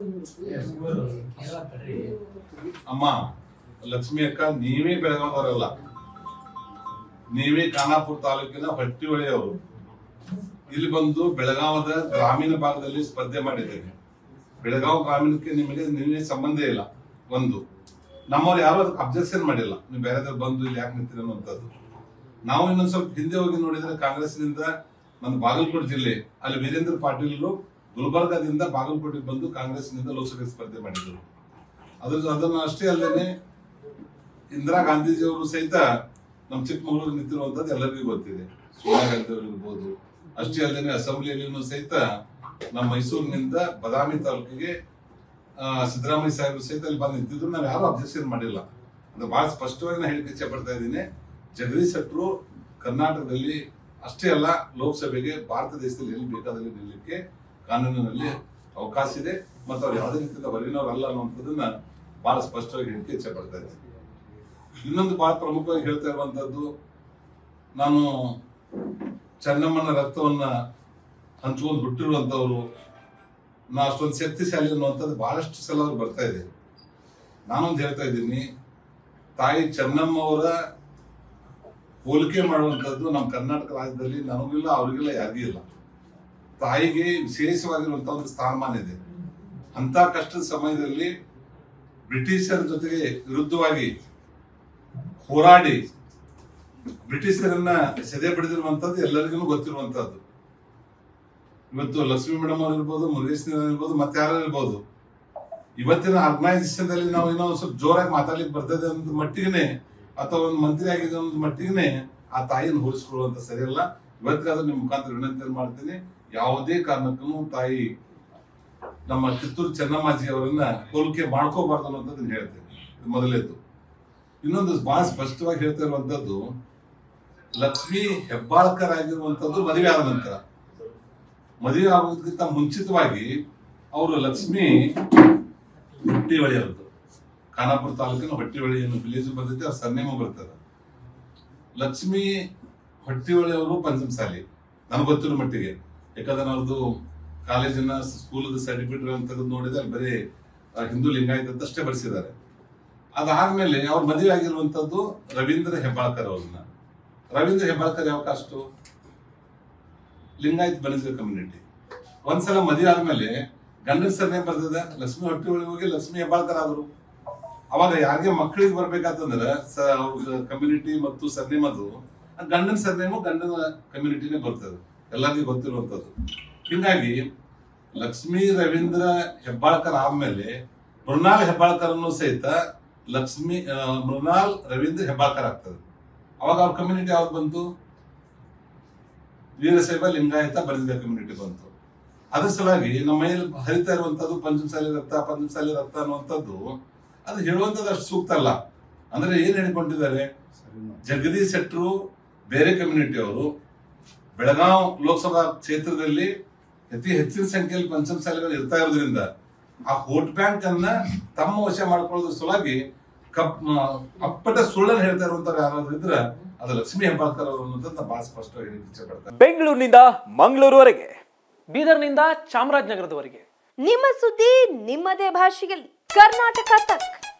ಅಮ್ಮ ಲಕ್ಷ್ಮಿ ಅಕ್ಕ ನೀವೇ ಬೆಳಗಾವದವರಲ್ಲ ನೀವೇ ಖಾನಾಪುರ ತಾಲೂಕಿನ ಹೊಟ್ಟಿಹೊಳೆಯವರು ಇಲ್ಲಿ ಬಂದು ಬೆಳಗಾವದ ಗ್ರಾಮೀಣ ಭಾಗದಲ್ಲಿ ಸ್ಪರ್ಧೆ ಮಾಡಿದ್ದೇನೆ ಬೆಳಗಾವಿ ಗ್ರಾಮೀಣಕ್ಕೆ ನಿಮಗೆ ನೀವೇ ಸಂಬಂಧ ಇಲ್ಲ ಒಂದು ನಮ್ಮವ್ರು ಯಾರು ಅದಕ್ಕೆ ಅಬ್ಜೆಕ್ಷನ್ ಮಾಡಿಲ್ಲ ನೀವು ಬೇರೆದವ್ರು ಬಂದು ಇಲ್ಲಿ ಯಾಕೆ ನಿಂತಿರ ಅನ್ನುವಂಥದ್ದು ನಾವು ಇನ್ನೊಂದ್ ಸ್ವಲ್ಪ ಹಿಂದೆ ಹೋಗಿ ನೋಡಿದ್ರೆ ಕಾಂಗ್ರೆಸ್ನಿಂದ ನನ್ನ ಬಾಗಲಕೋಟೆ ಜಿಲ್ಲೆ ಅಲ್ಲಿ ವೀರೇಂದ್ರ ಪಾಟೀಲ್ರು ಗುಲ್ಬರ್ಗಾದಿಂದ ಬಾಗಲಕೋಟೆಗೆ ಬಂದು ಕಾಂಗ್ರೆಸ್ನಿಂದ ಲೋಕಸಭೆ ಸ್ಪರ್ಧೆ ಮಾಡಿದ್ರು ಅದ್ರ ಅದನ್ನ ಅಷ್ಟೇ ಅಲ್ಲದೆ ಇಂದಿರಾ ಗಾಂಧೀಜಿಯವರು ಸಹಿತ ನಮ್ಮ ಚಿಕ್ಕಮಗಳೂರು ನಿಂತಿರುವಂತದ್ದು ಎಲ್ಲರಿಗೂ ಗೊತ್ತಿದೆ ಸೋನಿಯಾ ಗಾಂಧಿ ಅವರು ಇರ್ಬೋದು ಅಷ್ಟೇ ಅಲ್ಲದೆ ಅಸೆಂಬ್ಲಿಯಲ್ಲಿನೂ ಸಹಿತ ನಮ್ಮ ಮೈಸೂರಿನಿಂದ ಬದಾಮಿ ತಾಲೂಕಿಗೆ ಆ, ಸಿದ್ದರಾಮಯ್ಯ ಸಾಹೇಬರು ಸಹಿತ ಅಲ್ಲಿ ಬಂದು ನಿಂತಿದ್ರು ನಾವು ಯಾರು ಅಬ್ಜೆಕ್ಷನ್ ಮಾಡಿಲ್ಲ ಅದು ಬಹಳ ಸ್ಪಷ್ಟವಾಗಿ ನಾನು ಹೇಳಿಕೆ ಇಚ್ಛೆ ಪಡ್ತಾ ಇದ್ದೀನಿ ಜಗದೀಶ್ ಶೆಟ್ಟರು ಕರ್ನಾಟಕದಲ್ಲಿ ಅಷ್ಟೇ ಅಲ್ಲ ಲೋಕಸಭೆಗೆ ಭಾರತ ದೇಶದಲ್ಲಿ ಎಲ್ಲಿ ಬೇಕಾದಲ್ಲಿ ನಿಲ್ಲಕ್ಕೆ ಕಾನೂನಿನಲ್ಲಿ ಅವಕಾಶ ಇದೆ ಮತ್ತು ಅವ್ರು ಯಾವುದೇ ರೀತಿಯಿಂದ ಹೊರಗಿನವರಲ್ಲ ಅನ್ನುವಂಥದ್ದನ್ನ ಬಹಳ ಸ್ಪಷ್ಟವಾಗಿ ಹೇಳಿಕೆ ಇಚ್ಛೆ ಪಡ್ತಾ ಇದ್ದೀನಿ ಇನ್ನೊಂದು ಬಹಳ ಪ್ರಮುಖವಾಗಿ ಹೇಳ್ತಾ ಇರುವಂತದ್ದು ನಾನು ಚೆನ್ನಮ್ಮನ ರಕ್ತವನ್ನ ಹಂಚ್ಕೊಂಡು ಹುಟ್ಟಿರುವಂತವ್ರು ನಾ ಅಷ್ಟೊಂದು ಶಕ್ತಿಶಾಲಿ ಅನ್ನುವಂಥದ್ದು ಬಹಳಷ್ಟು ಸಲ ಅವ್ರು ಬರ್ತಾ ಇದೆ ನಾನೊಂದು ಹೇಳ್ತಾ ಇದ್ದೀನಿ ತಾಯಿ ಚೆನ್ನಮ್ಮ ಅವರ ಹೋಲಿಕೆ ಮಾಡುವಂಥದ್ದು ನಮ್ಮ ಕರ್ನಾಟಕ ರಾಜ್ಯದಲ್ಲಿ ನನಗಿಲ್ಲ ಅವ್ರಿಗಿಲ್ಲ ಯಾರಿಗೂ ಇಲ್ಲ ತಾಯಿಗೆ ವಿಶೇಷವಾಗಿರುವಂತ ಒಂದು ಸ್ಥಾನಮಾನ ಇದೆ ಅಂತ ಕಷ್ಟದ ಸಮಯದಲ್ಲಿ ಬ್ರಿಟಿಷರ ಜೊತೆಗೆ ವಿರುದ್ಧವಾಗಿ ಹೋರಾಡಿ ಬ್ರಿಟಿಷರನ್ನ ಸೆದೆ ಬಿಡಿದಿರುವಂತದ್ದು ಎಲ್ಲರಿಗೂ ಗೊತ್ತಿರುವಂತದ್ದು ಇವತ್ತು ಲಕ್ಷ್ಮೀ ಮೇಡಮ್ ಅವ್ರು ಇರ್ಬೋದು ಮುರುಗೇಶ್ ಇರ್ಬೋದು ಮತ್ತೆ ಯಾರು ಇರ್ಬೋದು ಇವತ್ತಿನ ಆರ್ಗನೈಸೇಷನ್ ನಾವು ಏನೋ ಒಂದ್ ಸ್ವಲ್ಪ ಜೋರಾಗಿ ಮಾತಾಡ್ಲಿಕ್ಕೆ ಬರ್ತದೆ ಅನ್ನೋದು ಮಟ್ಟಿಗೆ ಅಥವಾ ಒಂದು ಮಂತ್ರಿ ಆಗಿದೆ ಅನ್ನೋದು ಮಟ್ಟಿಗೆ ಆ ತಾಯಿಯನ್ನು ಹೋಲಿಸ್ಕೊಳ್ಳುವಂತ ಸರಿಯಲ್ಲ ಇವತ್ತಿಗಾದ್ರೂ ನಿಮ್ಮ ಮುಖಾಂತರ ವಿನಂತಿ ಮಾಡ್ತೀನಿ ಯಾವುದೇ ಕಾರಣಕ್ಕೂ ತಾಯಿ ನಮ್ಮ ಕಿತ್ತೂರು ಚೆನ್ನಮ್ಮಾಜಿ ಅವರನ್ನ ಹೋಲಿಕೆ ಮಾಡ್ಕೋಬಾರ್ದು ಅನ್ನೋದನ್ನ ಹೇಳ್ತೇನೆ ಇದು ಮೊದಲೇದು ಇನ್ನೊಂದು ಬಹಳ ಸ್ಪಷ್ಟವಾಗಿ ಹೇಳ್ತಾ ಇರುವಂತದ್ದು ಲಕ್ಷ್ಮಿ ಹೆಬ್ಬಾಳ್ಕರ್ ಆಗಿರುವಂತದ್ದು ಮದುವೆ ಆದ ನಂತರ ಮದುವೆ ಆಗೋದಕ್ಕಿಂತ ಮುಂಚಿತವಾಗಿ ಅವರು ಲಕ್ಷ್ಮಿ ಹೊಟ್ಟಿಹೊಳಿ ಅವ್ರದ್ದು ಖಾನಾಪುರ ತಾಲೂಕಿನ ಹೊಟ್ಟಿಹೊಳಿ ಅನ್ನೋ ವಿಲೇಜ್ ಬರ್ತೈತೆ ಅವ್ರ ಸರ್ನೇಮ ಬರ್ತದೆ ಲಕ್ಷ್ಮಿ ಹೊಟ್ಟಿಹೊಳಿ ಅವರು ಪಂಚಮಸಾಲಿ ನನಗೆ ಗೊತ್ತಿರೋ ಮಟ್ಟಿಗೆ ಯಾಕಂದ್ರೆ ಅವ್ರದ್ದು ಕಾಲೇಜಿನ ಸ್ಕೂಲದ ಸರ್ಟಿಫಿಕೇಟ್ ಅಂತ ತೆಗೆದು ನೋಡಿದ್ರೆ ಅಲ್ಲಿ ಬರೀ ಆ, ಹಿಂದೂ ಲಿಂಗಾಯತ್ ಅಂತ ಅಷ್ಟೇ ಬರೆಸಿದ್ದಾರೆ ಅದಾದ್ಮೇಲೆ ಅವ್ರ ಮದುವೆ ಆಗಿರುವಂತದ್ದು ರವೀಂದ್ರ ಹೆಬ್ಬಾಳ್ಕರ್ ಅವ್ರನ್ನ ರವೀಂದ್ರ ಹೆಬ್ಬಾಳ್ಕರ್ ಯಾವ ಕಾಸ್ಟು ಲಿಂಗಾಯತ್ ಬನಿಜ ಕಮ್ಯುನಿಟಿ ಒಂದ್ಸಲ ಮದುವೆ ಆದ್ಮೇಲೆ ಗಂಡನ ಸರ್ನೇ ಬರ್ತದೆ ಲಕ್ಷ್ಮಿ ಹೊಟ್ಟಿಹೊಳಿ ಹೋಗಿ ಲಕ್ಷ್ಮಿ ಹೆಬ್ಬಾಳ್ಕರ್ ಆದ್ರು ಅವಾಗ ಯಾರಿಗೆ ಮಕ್ಕಳಿಗೆ ಬರ್ಬೇಕಾತಂದ್ರೆ ಕಮ್ಯುನಿಟಿ ಮತ್ತು ಸರ್ನೇಮ್ ಅದು ಆ ಗಂಡನ ಸರ್ನೇಮು ಗಂಡನ ಕಮ್ಯುನಿಟಿನೇ ಬರ್ತದೆ ಎಲ್ಲರಿಗೂ ಗೊತ್ತಿರುವಂತದ್ದು ಹೀಗಾಗಿ ಲಕ್ಷ್ಮೀ ರವೀಂದ್ರ ಹೆಬ್ಬಾಳ್ಕರ್ ಆದ್ಮೇಲೆ ಮೃಣಾಲ್ ಹೆಬ್ಬಾಳ್ಕರ್ ಅನ್ನೋ ಸಹಿತ ಲಕ್ಷ್ಮಿ ಆ, ಮೃಣಾಲ್ ರವೀಂದ್ರ ಹೆಬ್ಬಾಳ್ಕರ್ ಆಗ್ತದೆ ಅವಾಗ ಅವ್ರ ಕಮ್ಯುನಿಟಿ ಯಾವ್ದು ಬಂತು ವೀರಶೈವ ಲಿಂಗಾಯತ ಬಲಿಂದ ಕಮ್ಯುನಿಟಿ ಬಂತು ಅದ್ರ ಸಲುವಾಗಿ ನಮ್ಮ ಮೈಯಲ್ಲಿ ಹರಿತಾ ಇರುವಂತದ್ದು ಪಂಚಮಸಾಲಿ ರಕ್ತ ಪಂಚಮಸಾಲಿ ರಕ್ತ ಅನ್ನುವಂಥದ್ದು ಅದು ಹೇಳುವಂಥದ್ದು ಅಷ್ಟು ಸೂಕ್ತ ಅಲ್ಲ ಅಂದ್ರೆ ಏನ್ ಹೇಳಿಕೊಂಡಿದ್ದಾರೆ ಜಗದೀಶ್ ಶೆಟ್ರು ಬೇರೆ ಕಮ್ಯುನಿಟಿ ಅವರು ಬೆಳಗಾವ್ ಲೋಕಸಭಾ ಕ್ಷೇತ್ರದಲ್ಲಿ ಅತಿ ಹೆಚ್ಚಿನ ಸಂಖ್ಯೆಯಲ್ಲಿ ಪಂಚಮಸಾಲಿಗಳು ಇರ್ತಾ ಇರೋದ್ರಿಂದ ಆ ವೋಟ್ ಬ್ಯಾಂಕ್ ಅನ್ನ ತಮ್ಮ ವಶ ಮಾಡ್ಕೊಳ್ಳೋದ್ರ ಸಲುವಾಗಿ ಕಪ್ ಮ- ಅಪ್ಪಟ ಸುಳ್ಳನ್ನು ಹೇಳ್ತಾ ಇರುವಂತವ್ರು ಯಾರಾದ್ರೂ ಇದ್ರೆ ಅದು ಲಕ್ಷ್ಮೀ ಹೆಬ್ಬಾಳ್ಕರ್ ಅವರು ಅನ್ನೋದನ್ನ ಬಹಳ ಸ್ಪಷ್ಟವಾಗಿ ಹೇಳಕ್ ಇಚ್ಛೆ ಪಡ್ತಾರೆ ಬೆಂಗಳೂರಿನಿಂದ ಮಂಗಳೂರುವರೆಗೆ ಬೀದರ್ನಿಂದ ಚಾಮರಾಜನಗರದವರೆಗೆ ನಿಮ್ಮ ಸುದ್ದಿ ನಿಮ್ಮದೇ ಭಾಷೆಯಲ್ಲಿ ಕರ್ನಾಟಕ ತಕ್